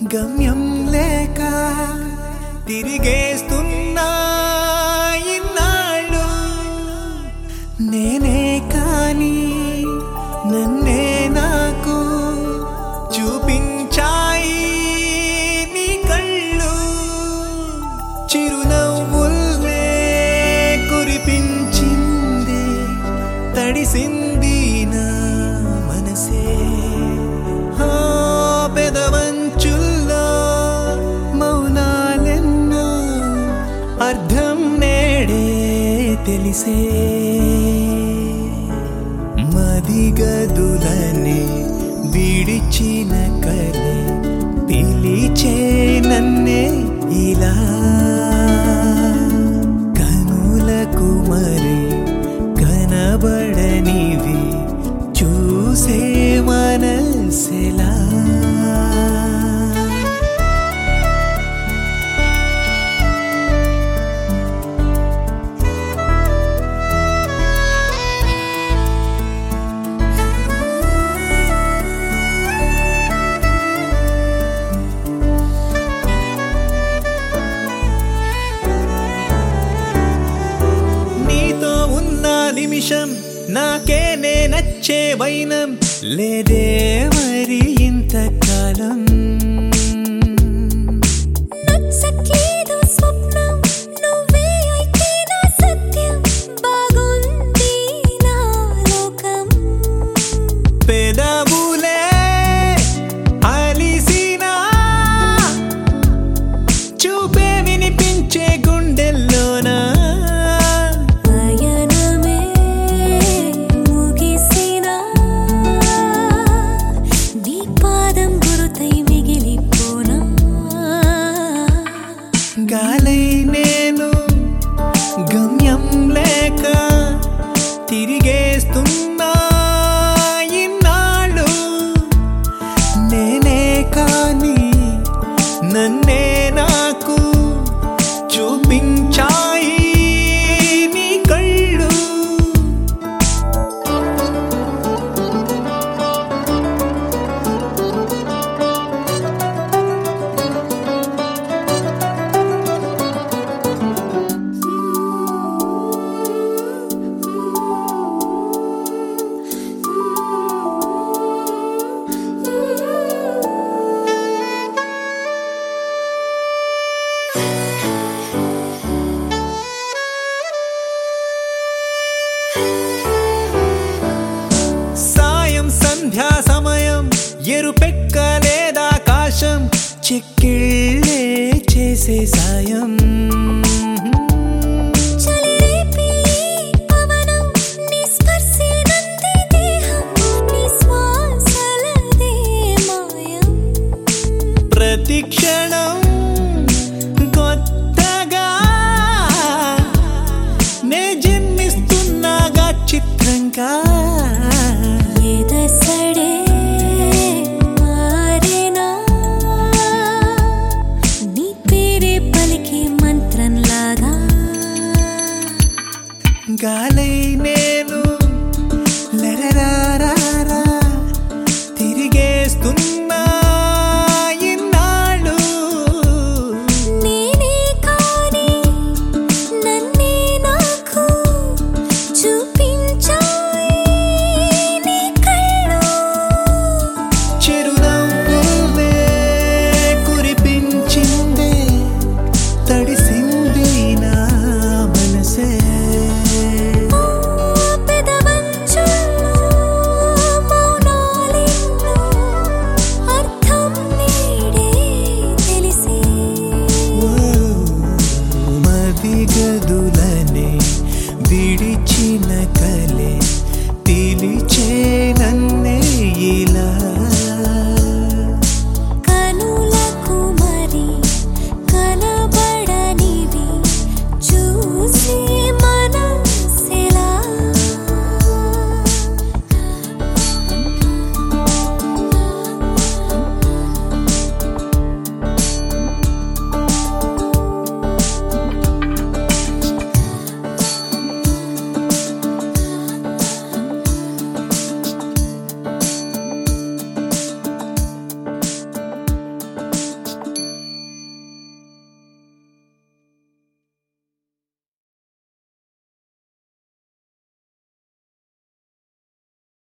గమ్యం లేక తిరిగేస్తున్నా ఇన్నాళ్ళు నేనే కాని నన్నే నాకు చూపించాయి నీ కళ్ళు చిరునవ్వుల్నే కురిపించింది తడిసింది నా మనసే ఆ పెదవంచుల్లో మౌనాలెన్నో అర్థం నేడే తెలిసే మదిగదులని విడిచిన కలే పిలిచే నన్నే ఇలా కనులకు మరి కనబడనివి చూసే మనసెలా నీతో ఉన్న నిమిషం నాకేనే నచ్చే వైనం లేదే మరి ఇంతకాలం నచ్చకేదో స్వప్నం నువ్వే అయితే నా సత్యం బాగుంది నా లోకం పెదవులే అలిసినా చూపే వినిపించే గుండెల్లోనా పయనమే ముగిసినా నీ పాదం గురుతై మిగిలిపోనా గాలై నేను గమ్యం లేక తిరిగేస్తున్నా ఇన్నాళ్ళు నేనే కాని నన్నే నాకు చూపించాయి నీ కళ్ళు సాయం సంధ్యా సమయం ఎరుపెక్క లేదాకాశం చెక్కిళ్ళే చేసే సాయం చలిరేపే పవనం నీ స్పర్శే నంది దేహం నీ శ్వాసలదే మాయం ప్రతి క్షణం కొత్తగా నే జన్మిస్తున్నాగా చిత్రంగా ఎదసడే మారేనా నీ పేరే పలికే మంత్రంలాగా గాలై నేను లరరారారా తిరిగేస్తున్నా ఇన్నాళ్ళు నేనే కాని నన్నే నాకు చూపించాయి నీ కళ్ళు చిరునవ్వులే కురిపించిందే తడిసింది నా మనసే పెదవంచుల్లో మౌనాలెన్నో అర్థం నేడే తెలిసే మదిగదులనే విడిచిన